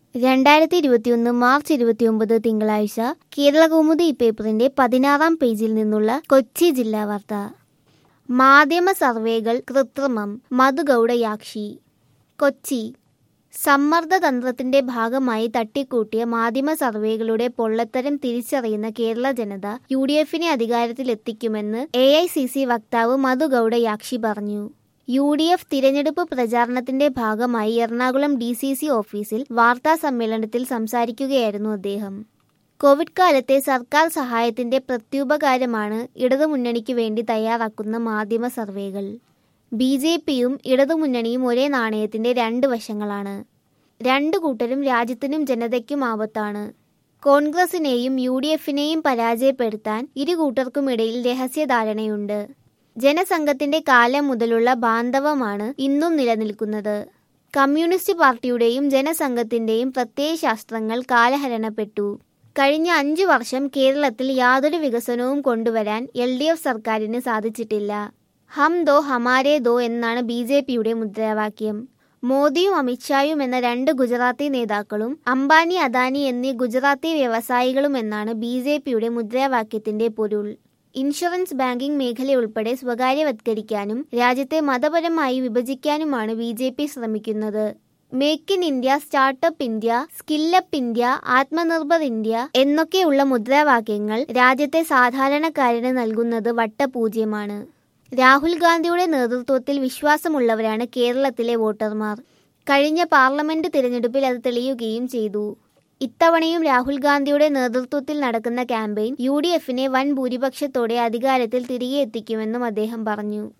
രണ്ടായിരത്തി ഇരുപത്തിയൊന്ന് മാർച്ച് ഇരുപത്തിയൊമ്പത് തിങ്കളാഴ്ച കേരളകൗമുദി പേപ്പറിന്റെ പതിനാറാം പേജിൽ നിന്നുള്ള കൊച്ചി ജില്ലാ വാർത്ത മാധ്യമ സർവേകൾ കൃത്രിമം മധുഗൗഡയാക്ഷി കൊച്ചി സമ്മർദ്ദതന്ത്രത്തിന്റെ ഭാഗമായി തട്ടിക്കൂട്ടിയ മാധ്യമ സർവേകളുടെ പൊള്ളത്തരം തിരിച്ചറിയുന്ന കേരള ജനത യു ഡി എഫിനെ അധികാരത്തിലെത്തിക്കുമെന്ന് എ ഐ സി സി വക്താവ് മധുഗൗഡയാക്ഷി പറഞ്ഞു യു ഡി എഫ് തിരഞ്ഞെടുപ്പ് പ്രചാരണത്തിന്റെ ഭാഗമായി എറണാകുളം ഡി സി സി ഓഫീസിൽ വാർത്താ സമ്മേളനത്തിൽ സംസാരിക്കുകയായിരുന്നു അദ്ദേഹം കോവിഡ് കാലത്തെ സർക്കാർ സഹായത്തിന്റെ പ്രത്യുപകാരമാണ് ഇടതുമുന്നണിക്ക് വേണ്ടി തയ്യാറാക്കുന്ന മാധ്യമ സർവേകൾ ബി ജെ പിയും ഇടതുമുന്നണിയും ഒരേ നാണയത്തിന്റെ രണ്ട് വശങ്ങളാണ് രണ്ടു കൂട്ടരും രാജ്യത്തിനും ജനതയ്ക്കും ആപത്താണ് കോൺഗ്രസിനെയും യു ഡി എഫിനെയും പരാജയപ്പെടുത്താൻ ഇരു കൂട്ടർക്കുമിടയിൽ രഹസ്യധാരണയുണ്ട് ജനസംഘത്തിന്റെ കാലം മുതലുള്ള ബാന്ധവമാണ് ഇന്നും നിലനിൽക്കുന്നത് കമ്മ്യൂണിസ്റ്റ് പാർട്ടിയുടെയും ജനസംഘത്തിന്റെയും പ്രത്യയശാസ്ത്രങ്ങൾ കാലഹരണപ്പെട്ടു കഴിഞ്ഞ അഞ്ചു വർഷം കേരളത്തിൽ യാതൊരു വികസനവും കൊണ്ടുവരാൻ എൽ ഡി എഫ് സർക്കാരിന് സാധിച്ചിട്ടില്ല ഹം ദോ ഹമാരേ ദോ എന്നാണ് ബി ജെ പിയുടെ മുദ്രാവാക്യം മോദിയും അമിത്ഷായും എന്ന രണ്ട് ഗുജറാത്തി നേതാക്കളും അംബാനി അദാനി എന്നീ ഗുജറാത്തി വ്യവസായികളും എന്നാണ് ബി ജെ പിയുടെ മുദ്രാവാക്യത്തിന്റെ പൊരുൾ ഇൻഷുറൻസ് ബാങ്കിംഗ് മേഖലയുൾപ്പെടെ സ്വകാര്യവത്കരിക്കാനും രാജ്യത്തെ മതപരമായി വിഭജിക്കാനുമാണ് ബി ജെ പി ശ്രമിക്കുന്നത് make in India startup India skill up India Atmanirbhar India എന്നൊക്കെയുള്ള മുദ്രാവാക്യങ്ങൾ രാജ്യത്തെ സാധാരണക്കാരന് നൽകുന്നത് വട്ടപൂജ്യമാണ് രാഹുൽ ഗാന്ധിയുടെ നേതൃത്വത്തിൽ വിശ്വാസമുള്ളവരാണ് കേരളത്തിലെ വോട്ടർമാർ കഴിഞ്ഞ പാർലമെന്റ് തിരഞ്ഞെടുപ്പിൽ അത് തെളിയുകയും ചെയ്തു ഇത്തവണയും രാഹുൽ ഗാന്ധിയുടെ നേതൃത്വത്തിൽ നടക്കുന്ന ക്യാമ്പയിൻ യു ഡി എഫിനെ വൻ ഭൂരിപക്ഷത്തോടെ അധികാരത്തിൽ തിരികെ എത്തിക്കുമെന്നും അദ്ദേഹം പറഞ്ഞു